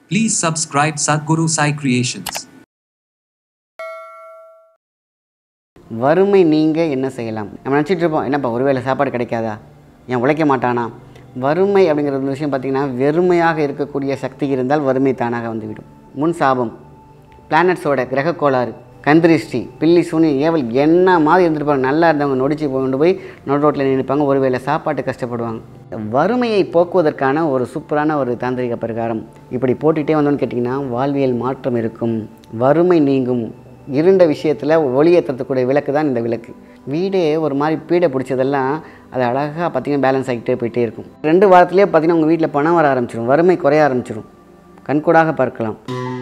Please subscribe Sadhguru Sai Creations. வறுமை நீங்க என்ன செய்யலாம் நம்ம நினச்சிட்டு இருப்போம் என்னப்பா ஒருவேளை சாப்பாடு கிடைக்காதா ஏன் உழைக்க மாட்டானா வறுமை அப்படிங்கிற ஒரு விஷயம் பார்த்திங்கன்னா வெறுமையாக இருக்கக்கூடிய சக்தி இருந்தால் வறுமை தானாக வந்துவிடும் முன் சாபம் பிளானட்ஸோட கிரக கோளாறு கந்திருஷ்டி பில்லி சூனி ஏவல் என்ன மாதிரி இருந்திருப்பாங்க நல்லா இருந்தவங்க நொடிச்சு கொண்டு போய் நடு ரோட்டில் நினைப்பாங்க ஒருவேளை சாப்பாட்டு கஷ்டப்படுவாங்க வறுமையை போக்குவதற்கான ஒரு சூப்பரான ஒரு தாந்திரிக பரிகாரம் இப்படி போட்டுகிட்டே வந்தோன்னு கேட்டிங்கன்னா வாழ்வியல் மாற்றம் இருக்கும் வறுமை நீங்கும் இருண்ட விஷயத்தில் ஒளியேற்றக்கூடிய விளக்கு தான் இந்த விளக்கு வீடே ஒரு மாதிரி பீடை பிடிச்சதெல்லாம் அது அழகாக பார்த்தீங்கன்னா பேலன்ஸ் ஆகிட்டே போயிட்டே இருக்கும் ரெண்டு வாரத்திலே பார்த்தீங்கன்னா உங்கள் வீட்டில் பணம் வர ஆரம்பிச்சிடும் வறுமை குறைய ஆரம்பிச்சிடும் கண்கூடாக பார்க்கலாம்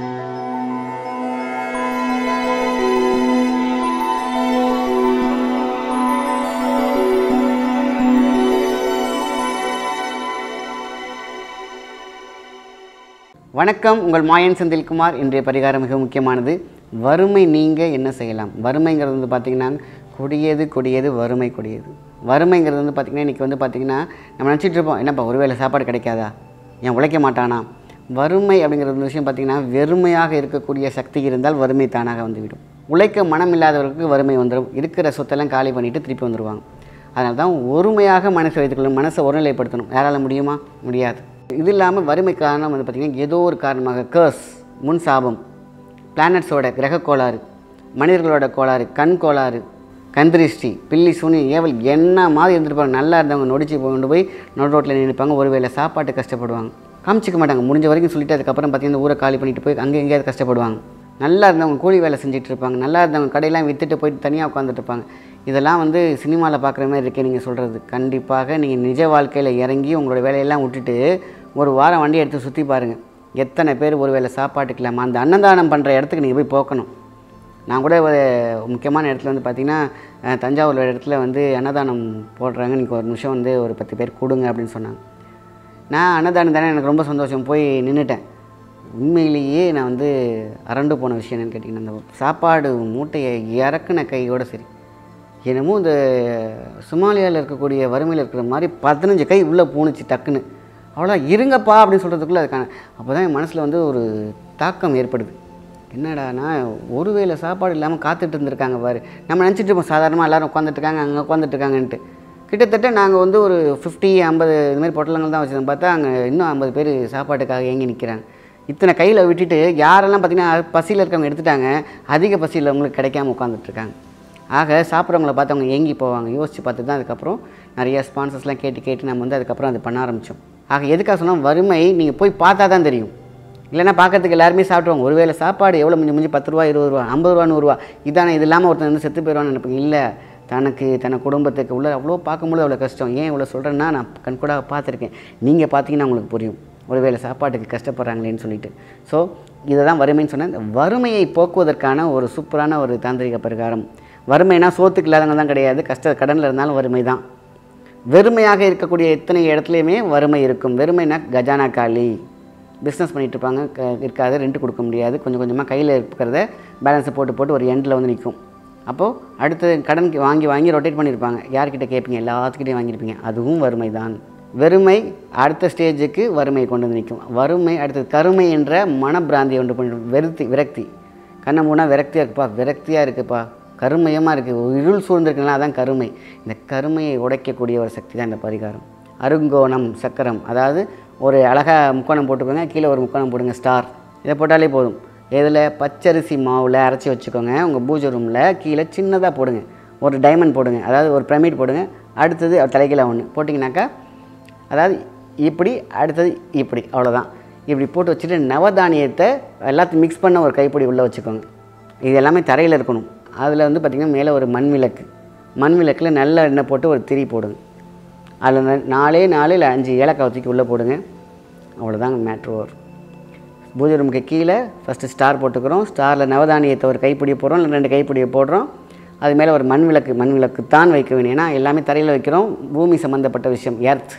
வணக்கம் உங்கள் மாயன் செந்தில்குமார் இன்றைய பரிகாரம் மிக முக்கியமானது வறுமை நீங்க என்ன செய்யலாம் வறுமைங்கிறது வந்து பார்த்திங்கன்னா கொடியது கொடியது வறுமை கொடியது வறுமைங்கிறது வந்து பார்த்திங்கன்னா இன்றைக்கி வந்து பார்த்திங்கன்னா நம்ம நினச்சிட்டு இருப்போம் என்னப்பா ஒருவேளை சாப்பாடு கிடைக்காதா ஏன் உழைக்க மாட்டானா வறுமை அப்படிங்கிற ஒரு விஷயம் பார்த்திங்கன்னா வெறுமையாக இருக்கக்கூடிய சக்தி இருந்தால் வறுமை தானாக வந்துவிடும் உழைக்க மனம் இல்லாதவர்களுக்கு வறுமை வந்துடும் இருக்கிற சொத்தெல்லாம் காலி பண்ணிவிட்டு திருப்பி வந்துடுவாங்க அதனால தான் ஒருமையாக மனசை வைத்துக்கொள்ளணும் மனசை ஒருநிலைப்படுத்தணும் யாரால் முடியுமா முடியாது இது இல்லாமல் வறுமை காரணம் வந்து பார்த்திங்கன்னா ஏதோ ஒரு காரணமாக கேர்ஸ் முன் சாபம் பிளானட்ஸோட கிரக கோளாறு மனிதர்களோட கோளாறு கண் கோளாறு கந்திருஷ்டி பில்லி சூனி ஏவல் என்ன மாதிரி இருந்திருப்பாங்க நல்லா இருந்தவங்க நொடிச்சு கொண்டு போய் நடு ரோட்டில் நினைப்பாங்க ஒருவேளை சாப்பாட்டு கஷ்டப்படுவாங்க காமிச்சிக்க மாட்டாங்க முடிஞ்ச வரைக்கும் சொல்லிட்டு அதுக்கப்புறம் பார்த்தீங்கன்னா ஊரை காலி பண்ணிட்டு போய் அங்கே எங்கேயாவது கஷ்டப்படுவாங்க நல்லா இருந்தவங்க கூலி வேலை செஞ்சுட்டு இருப்பாங்க நல்லா இருந்தவங்க கடையெல்லாம் விற்றுட்டு போயிட்டு தனியாக உட்காந்துட்டு இருப்பாங்க இதெல்லாம் வந்து சினிமாவில் பார்க்குற மாதிரி இருக்கே நீங்கள் சொல்கிறது கண்டிப்பாக நீங்கள் நிஜ வாழ்க்கையில் இறங்கி உங்களோட வேலையெல்லாம் விட்டுட்டு ஒரு வாரம் வண்டி எடுத்து சுற்றி பாருங்கள் எத்தனை பேர் ஒரு வேளை சாப்பாட்டுக்கு இல்லாமல் அந்த அன்னதானம் பண்ணுற இடத்துக்கு நீங்கள் போய் போக்கணும் நான் கூட ஒரு முக்கியமான இடத்துல வந்து பார்த்திங்கன்னா அஹ், தஞ்சாவூர் ஒரு இடத்துல வந்து அன்னதானம் போடுறாங்க நீங்கள் ஒரு நிமிஷம் வந்து ஒரு பத்து பேர் கொடுங்க அப்படின்னு சொன்னாங்க நான் அன்னதானம் தானே எனக்கு ரொம்ப சந்தோஷம் போய் நின்றுட்டேன் உண்மையிலேயே நான் வந்து அரண்டு போன விஷயம் என்னன்னு கேட்டிங்கன்னா அந்த சாப்பாடு மூட்டையை இறக்குன கையோட சரி என்னமோ இந்த சுமாலியாவில் இருக்கக்கூடிய வறுமையில் இருக்கிற மாதிரி பதினஞ்சு கை உள்ளே பூணுச்சு டக்குன்னு அவ்வளோ இருங்கப்பா அப்படின்னு சொல்கிறதுக்குள்ளே அதுக்கான அப்போ தான் என் மனசில் வந்து ஒரு தாக்கம் ஏற்படுது என்னடானா ஒருவேளை சாப்பாடு இல்லாமல் காத்துட்டு இருந்திருக்காங்க பாரு நம்ம நினச்சிட்டு இருப்போம் சாதாரணமாக எல்லோரும் உட்காந்துட்டு இருக்காங்க அங்கே உட்காந்துட்டு இருக்காங்கன்ட்டு கிட்டத்தட்ட நாங்கள் வந்து ஒரு ஃபிஃப்டி ஐம்பது இது மாதிரி பொட்டலங்கள் தான் வச்சுருந்தோம் பார்த்தா அங்கே இன்னும் ஐம்பது பேர் சாப்பாட்டுக்காக ஏங்கி நிற்கிறாங்க இத்தனை கையில் விட்டுட்டு யாரெல்லாம் பார்த்தீங்கன்னா பசியில் இருக்கவங்க எடுத்துட்டாங்க அதிக பசியில் அவங்களுக்கு கிடைக்காம உட்காந்துட்டு இருக்காங்க ஆக சாப்பிட்றவங்கள பார்த்து அவங்க ஏங்கி போவாங்க யோசித்து பார்த்து தான் அதுக்கப்புறம் நிறைய ஸ்பான்சர்ஸ்லாம் கேட்டு கேட்டு நம்ம வந்து அதுக்கப்புறம் அது பண்ண ஆரம்பித்தோம் ஆக எதுக்காக சொன்னால் வறுமை நீங்கள் போய் பார்த்தா தான் தெரியும் இல்லைன்னா பார்க்கறதுக்கு எல்லாருமே சாப்பிடுவாங்க ஒருவேளை சாப்பாடு எவ்வளோ மிஞ்சி மிஞ்சி பத்து ரூபா இருபது ரூபா ஐம்பது ரூபா நூறுரூவா இதானே இது இல்லாமல் ஒருத்தன் வந்து செத்து போயிடுவான்னு நினைப்பாங்க இல்லை தனக்கு தன குடும்பத்துக்கு உள்ள அவ்வளோ பார்க்கும்போது அவ்வளோ கஷ்டம் ஏன் இவ்வளோ சொல்கிறேன்னா நான் கண்கூடாக பார்த்துருக்கேன் நீங்கள் பார்த்தீங்கன்னா உங்களுக்கு புரியும் ஒருவேளை சாப்பாட்டுக்கு கஷ்டப்படுறாங்களேன்னு சொல்லிட்டு ஸோ இதை தான் வறுமைன்னு சொன்னேன் இந்த வறுமையை போக்குவதற்கான ஒரு சூப்பரான ஒரு தாந்திரிக பரிகாரம் வறுமைனா சோத்துக்கு இல்லாதவங்க தான் கிடையாது கஷ்ட கடனில் இருந்தாலும் வறுமை தான் வெறுமையாக இருக்கக்கூடிய எத்தனை இடத்துலையுமே வறுமை இருக்கும் வெறுமைனா கஜானா காலி பிஸ்னஸ் பண்ணிட்டு இருப்பாங்க க இருக்காது ரெண்ட் கொடுக்க முடியாது கொஞ்சம் கொஞ்சமாக கையில் இருக்கிறத பேலன்ஸை போட்டு போட்டு ஒரு எண்டில் வந்து நிற்கும் அப்போது அடுத்து கடன் வாங்கி வாங்கி ரொட்டேட் பண்ணியிருப்பாங்க யார்கிட்ட கேட்பீங்க எல்லாத்துக்கிட்டையும் வாங்கியிருப்பீங்க அதுவும் வறுமை தான் வெறுமை அடுத்த ஸ்டேஜுக்கு வறுமை கொண்டு வந்து நிற்கும் வறுமை அடுத்தது கருமை என்ற மனப்பிராந்தியை கொண்டு பண்ணி வெறுத்தி விரக்தி கண்ணை மூணா விரக்தியாக இருக்குப்பா விரக்தியாக இருக்குப்பா கருமையமாக இருக்குது இருள் சூழ்ந்திருக்குன்னா அதான் கருமை இந்த கருமையை உடைக்கக்கூடிய ஒரு சக்தி தான் இந்த பரிகாரம் அருங்கோணம் சக்கரம் அதாவது ஒரு அழகாக முக்கோணம் போட்டுக்கோங்க கீழே ஒரு முக்கோணம் போடுங்க ஸ்டார் இதை போட்டாலே போதும் இதில் பச்சரிசி மாவில் அரைச்சி வச்சுக்கோங்க உங்கள் பூஜை ரூமில் கீழே சின்னதாக போடுங்க ஒரு டைமண்ட் போடுங்க அதாவது ஒரு பிரமிட் போடுங்க அடுத்தது தலைகீழ ஒன்று போட்டிங்கனாக்கா அதாவது இப்படி அடுத்தது இப்படி அவ்வளோதான் இப்படி போட்டு வச்சுட்டு நவதானியத்தை எல்லாத்தையும் மிக்ஸ் பண்ண ஒரு கைப்பிடி உள்ளே வச்சுக்கோங்க இது எல்லாமே தரையில் இருக்கணும் அதில் வந்து பார்த்திங்கன்னா மேலே ஒரு மண் விளக்கு மண் விளக்கில் நல்ல எண்ணெய் போட்டு ஒரு திரி போடுங்க அதில் ந- நாலே நாலு இல்லை அஞ்சு ஏலக்காய் தூக்கி உள்ளே போடுங்க அவ்வளோதாங்க மேட்ரு வரும் பூஜை ரூமுக்கு கீழே ஃபஸ்ட்டு ஸ்டார் போட்டுக்கிறோம் ஸ்டாரில் நவதானியத்தை ஒரு கைப்பிடியை போடுறோம் இல்லை ரெண்டு கைப்பிடியை போடுறோம் அது மேலே ஒரு மண் விளக்கு மண் விளக்கு தான் வைக்க வேணும் ஏன்னா எல்லாமே தரையில் வைக்கிறோம் பூமி சம்மந்தப்பட்ட விஷயம் எர்த்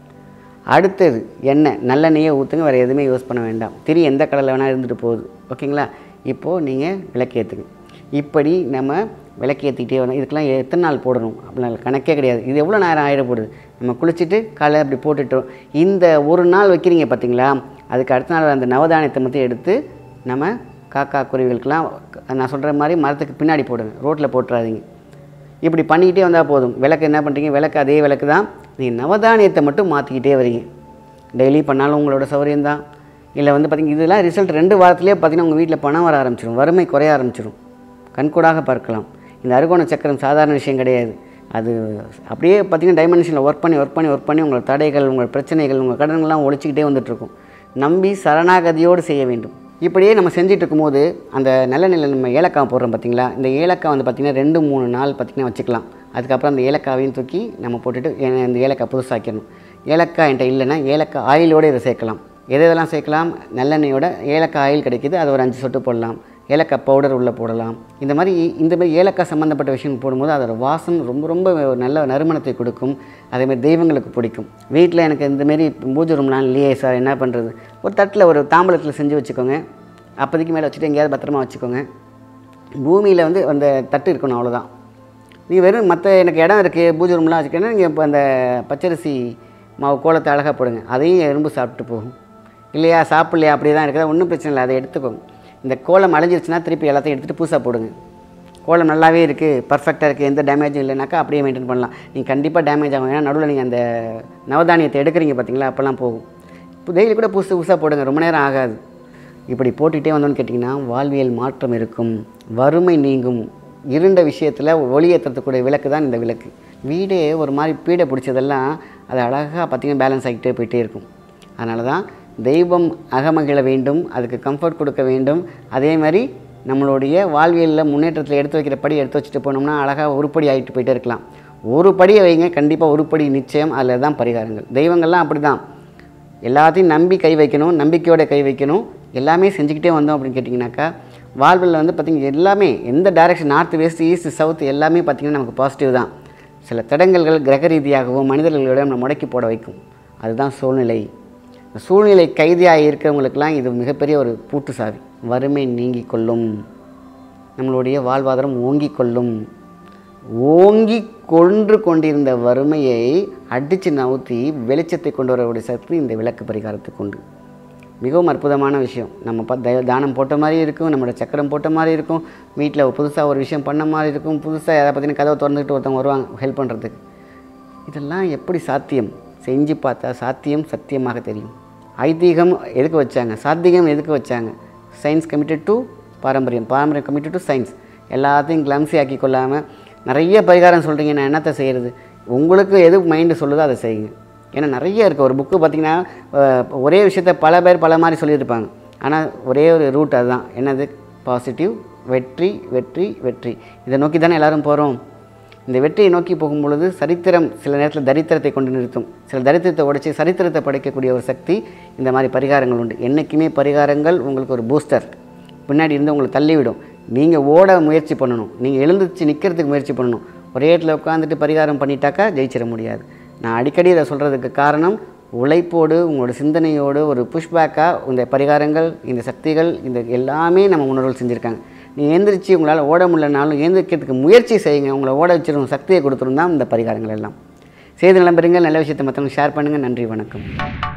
அடுத்தது எண்ணெய் நல்லெண்ணெயை ஊற்றுங்க வேறு எதுவுமே யூஸ் பண்ண வேண்டாம் திரி எந்த கடலில் வேணால் இருந்துட்டு போகுது ஓகேங்களா இப்போது நீங்கள் விளக்கேற்றுங்க இப்படி நம்ம விளக்கேற்றிக்கிட்டே வரணும் இதுக்கெல்லாம் எத்தனை நாள் போடணும் அப்படிலாம் கணக்கே கிடையாது இது எவ்வளோ நேரம் ஆகிட போடுது நம்ம குளிச்சுட்டு காலையில் அப்படி போட்டுட்டோம் இந்த ஒரு நாள் வைக்கிறீங்க பார்த்தீங்களா அதுக்கு அடுத்த நாள் அந்த நவதானியத்தை மட்டும் எடுத்து நம்ம காக்கா குருவிகளுக்கெல்லாம் நான் சொல்கிற மாதிரி மரத்துக்கு பின்னாடி போடுங்க ரோட்டில் போட்டுறாதீங்க இப்படி பண்ணிக்கிட்டே வந்தால் போதும் விளக்கு என்ன பண்ணுறீங்க விளக்கு அதே விளக்கு தான் நீங்கள் நவதானியத்தை மட்டும் மாற்றிக்கிட்டே வரீங்க டெய்லி பண்ணாலும் உங்களோட சௌகரியம் தான் இல்லை வந்து பார்த்திங்க இதெல்லாம் ரிசல்ட் ரெண்டு வாரத்திலே பார்த்தீங்கன்னா உங்கள் வீட்டில் பணம் வர ஆரம்பிச்சிடும் வறுமை குறைய ஆரம்பிச்சிடும் கண்கூடாக பார்க்கலாம் இந்த அருகோண சக்கரம் சாதாரண விஷயம் கிடையாது அது அப்படியே பார்த்திங்கன்னா டைமென்ஷனில் ஒர்க் பண்ணி ஒர்க் பண்ணி ஒர்க் பண்ணி உங்கள் தடைகள் உங்கள் பிரச்சனைகள் உங்கள் கடன்கள்லாம் ஒழிச்சிக்கிட்டே வந்துட்டுருக்கும் நம்பி சரணாகதியோடு செய்ய வேண்டும் இப்படியே நம்ம செஞ்சுட்டு இருக்கும்போது அந்த நல்ல நிலை நம்ம ஏலக்காய் போடுறோம் பார்த்தீங்களா இந்த ஏலக்காய் வந்து பார்த்திங்கன்னா ரெண்டு மூணு நாள் பார்த்திங்கன்னா வச்சுக்கலாம் அதுக்கப்புறம் அந்த ஏலக்காவையும் தூக்கி நம்ம போட்டுட்டு ஏ- இந்த ஏலக்காய் புதுசாக்கிடணும் ஏலக்காய் என்கிட்ட இல்லைன்னா ஏலக்காய் ஆயிலோடு இதை சேர்க்கலாம் எது எதெல்லாம் சேர்க்கலாம் நல்லெண்ணெயோட ஏலக்காய் ஆயில் கிடைக்குது அது ஒரு அஞ்சு சொட்டு போடலாம் ஏலக்காய் பவுடர் உள்ளே போடலாம் இந்த மாதிரி இந்த மாதிரி ஏலக்காய் சம்மந்தப்பட்ட விஷயம் போடும்போது அதோட வாசம் ரொம்ப ரொம்ப ஒரு நல்ல நறுமணத்தை கொடுக்கும் அதேமாதிரி தெய்வங்களுக்கு பிடிக்கும் வீட்டில் எனக்கு இந்த மாதிரி பூஜை ரூம்லாம் இல்லையே சார் என்ன பண்ணுறது ஒரு தட்டில் ஒரு தாம்பலத்தில் செஞ்சு வச்சுக்கோங்க அப்போதைக்கு மேலே வச்சுட்டு எங்கேயாவது பத்திரமா வச்சுக்கோங்க பூமியில் வந்து அந்த தட்டு இருக்கணும் அவ்வளோதான் நீங்கள் வெறும் மற்ற எனக்கு இடம் இருக்குது பூஜை ரூம்லாம் வச்சுக்கணும் நீங்கள் இப்போ அந்த பச்சரிசி மாவு கோலத்தை அழகாக போடுங்க அதையும் எறும்பு சாப்பிட்டு போகும் இல்லையா சாப்பிட்லையா அப்படி தான் இருக்குதா ஒன்றும் பிரச்சனை இல்லை அதை எடுத்துக்கோங்க இந்த கோலம் அழிஞ்சிருச்சுன்னா திருப்பி எல்லாத்தையும் எடுத்துகிட்டு புதுசாக போடுங்க கோலம் நல்லாவே இருக்குது பர்ஃபெக்டாக இருக்குது எந்த டேமேஜும் இல்லைனாக்கா அப்படியே மெயின்டைன் பண்ணலாம் நீங்கள் கண்டிப்பாக டேமேஜ் ஆகும் ஏன்னா நடுவில் நீங்கள் அந்த நவதானியத்தை எடுக்கிறீங்க பார்த்தீங்களா அப்போல்லாம் போகும் இப்போ டெய்லி கூட புதுசு புதுசாக போடுங்க ரொம்ப நேரம் ஆகாது இப்படி போட்டுகிட்டே வந்தோன்னு கேட்டிங்கன்னா வாழ்வியல் மாற்றம் இருக்கும் வறுமை நீங்கும் இருண்ட விஷயத்தில் ஒளியேற்றத்துக்கூடிய விளக்கு தான் இந்த விளக்கு வீடே ஒரு மாதிரி பீடை பிடிச்சதெல்லாம் அது அழகாக பார்த்திங்கன்னா பேலன்ஸ் ஆகிட்டே போயிட்டே இருக்கும் அதனால தான் தெய்வம் அகமகிழ வேண்டும் அதுக்கு கம்ஃபர்ட் கொடுக்க வேண்டும் அதே மாதிரி நம்மளுடைய வாழ்வியலில் முன்னேற்றத்தில் எடுத்து வைக்கிற படி எடுத்து வச்சுட்டு போனோம்னா அழகாக உருப்படி ஆகிட்டு போயிட்டே இருக்கலாம் ஒரு படியை வைங்க கண்டிப்பாக உருப்படி நிச்சயம் அதில் தான் பரிகாரங்கள் தெய்வங்கள்லாம் அப்படி தான் எல்லாத்தையும் நம்பி கை வைக்கணும் நம்பிக்கையோட கை வைக்கணும் எல்லாமே செஞ்சுக்கிட்டே வந்தோம் அப்படின்னு கேட்டிங்கனாக்கா வாழ்வில் வந்து பார்த்திங்கன்னா எல்லாமே எந்த direction north west east south எல்லாமே பார்த்திங்கன்னா நமக்கு பாசிட்டிவ் தான் சில தடங்கல்கள் கிரக ரீதியாகவும் மனிதர்களோட நம்ம முடக்கி போட வைக்கும் அதுதான் சூழ்நிலை இந்த சூழ்நிலை கைதியாக இருக்கிறவங்களுக்கெல்லாம் இது மிகப்பெரிய ஒரு பூட்டு சாவி வறுமை நீங்கிக் கொள்ளும் நம்மளுடைய வாழ்வாதாரம் ஓங்கிக் கொள்ளும் ஓங்கி கொன்று கொண்டிருந்த வறுமையை அடித்து நவுத்தி வெளிச்சத்தை கொண்டு வரக்கூடிய சக்தி இந்த விளக்கு பரிகாரத்துக்கு உண்டு மிகவும் அற்புதமான விஷயம் நம்ம ப த- தானம் போட்ட மாதிரி இருக்கும் நம்மளோட சக்கரம் போட்ட மாதிரி இருக்கும் வீட்டில் புதுசாக ஒரு விஷயம் பண்ண மாதிரி இருக்கும் புதுசாக எதை பார்த்தீங்கன்னா கதவை திறந்துக்கிட்டு ஒருத்தவங்க வருவாங்க ஹெல்ப் பண்ணுறதுக்கு இதெல்லாம் எப்படி சாத்தியம் செஞ்சு பார்த்தா சாத்தியம் சத்தியமாக தெரியும் ஐதீகம் எதுக்கு வச்சாங்க சாத்தியம் எதுக்கு வச்சாங்க சயின்ஸ் கமிட்டட் டு பாரம்பரியம் பாரம்பரியம் கமிட்டட் டு சயின்ஸ் எல்லாத்தையும் கிளம்ஸி ஆக்கி கொள்ளாமல் நிறைய பரிகாரம் சொல்கிறீங்க நான் என்னத்தை செய்கிறது உங்களுக்கு எது மைண்டு சொல்லுதோ அதை செய்யுங்க ஏன்னா நிறைய இருக்குது ஒரு புக்கு பார்த்திங்கன்னா அஹ், ஒரே விஷயத்த பல பேர் பல மாதிரி சொல்லியிருப்பாங்க ஆனால் ஒரே ஒரு ரூட் அதுதான் என்னது பாசிட்டிவ் வெற்றி வெற்றி வெற்றி இதை நோக்கி தானே எல்லாரும் போகிறோம் இந்த வெற்றியை நோக்கி போகும் பொழுது சரித்திரம் சில நேரத்தில் தரித்திரத்தை கொண்டு நிறுத்தும் சில தரித்திரத்தை உடைச்சி சரித்திரத்தை படைக்கக்கூடிய ஒரு சக்தி இந்த மாதிரி பரிகாரங்கள் உண்டு என்றைக்குமே பரிகாரங்கள் உங்களுக்கு ஒரு பூஸ்டர் பின்னாடி இருந்து உங்களை தள்ளிவிடும் நீங்கள் ஓட முயற்சி பண்ணணும் நீங்கள் எழுந்துச்சு நிற்கிறதுக்கு முயற்சி பண்ணணும் ஒரே இடத்துல உட்காந்துட்டு பரிகாரம் பண்ணிட்டாக்கா ஜெயிச்சிட முடியாது நான் அடிக்கடி இதை சொல்கிறதுக்கு காரணம் உழைப்போடு உங்களோட சிந்தனையோடு ஒரு புஷ்பேக்காக இந்த பரிகாரங்கள் இந்த சக்திகள் இந்த எல்லாமே நம்ம முன்னோர்கள் செஞ்சுருக்காங்க நீ எந்திரிச்சு உங்களால் ஓட முடியலனாலும் எந்திரிக்கிறதுக்கு முயற்சி செய்யுங்க உங்களை ஓட வச்சிரும் சக்தியை கொடுத்துரும் தான் இந்த பரிகாரங்கள் எல்லாம் செய்து நிலம்பெறுங்க நல்ல விஷயத்தை மற்றவங்க ஷேர் பண்ணுங்கள் நன்றி வணக்கம்